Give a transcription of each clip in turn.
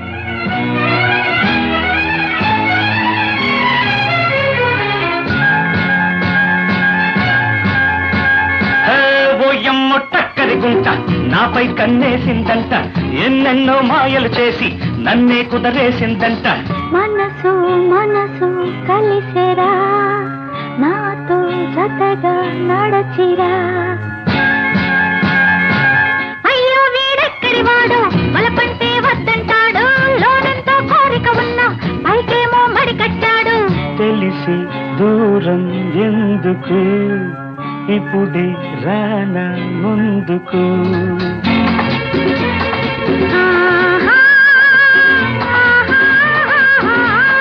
ఏ, ఓ ఎమ్మ టక్కరి గుంట నాపై కన్నేసిందంట ఎన్నెన్నో మాయలు చేసి నన్నే కుదరేసిందంట మనసు మనసు కలిసేరా నాతో జతగా నడచిరా అయ్యో వీడెక్కడి వాడు వలపంటే వద్దంటాడు లోనంతో కోరిక ఉన్నా పైకేమో మడి కట్టాడు తెలిసి దూరం ఎందుకు ఇప్పుడే రానా ముందుకు ఆహా, ఆహా,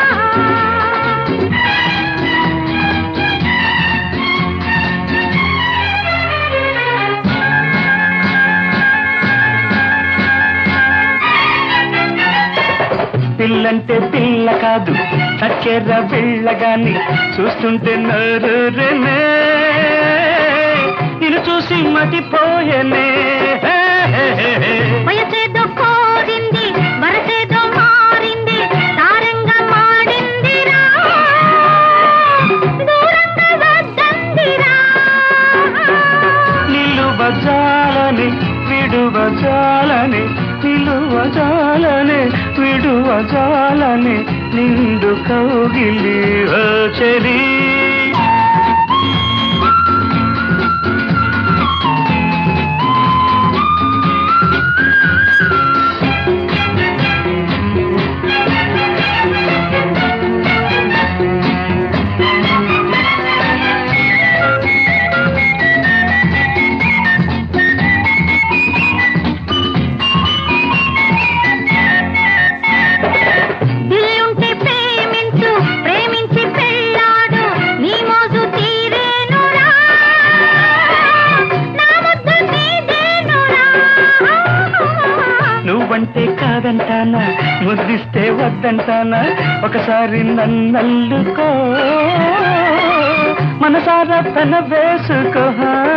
పిల్లంటే పిల్ల కాదు చక్కెర వెళ్ళగాని చూస్తుంటే నరునే ఇది చూసి మతిపోయనే వయసేదో కోరింది వరసేదో మారింది తారంగా మాడిందిరా దూరంగా వద్దందిరా నిలువజాలని విడువజాలని నిలువజాలని విడువజాలని నిండు కౌగిలి ఓ చెలి దిల్లుంటే ప్రేమించు ప్రేమించి పెళ్ళాడు నీ మోజు తీరేనురా నా ముద్దు నీదేనురా నువ్వంటే కాదంటానా ముద్దిస్తే వద్దంటానా ఒకసారి నన్నల్లుకో మనసారా తన వేసుకో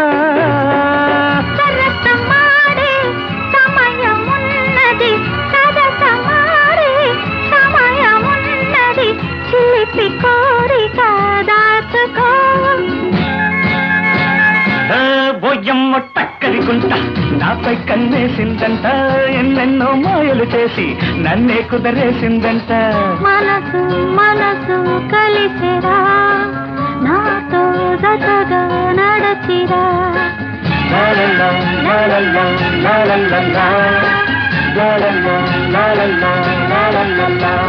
సరసమాడే సమయమున్నది సరసమాడే సమయమున్నది చిలిపి కోరిక దాచుకో బొయ్యమ్మ టక్కరి గుంట నాపై కన్నేసిందంట ఎన్నెన్నో మాయలు చేసి నన్నే కుదరేసిందంట మనసు మనసు కలిసిరా నాతో జతగా నడచిరా లాలలా, లాలలా, లాలలా, లాలలా, లాలలా, లాలలా.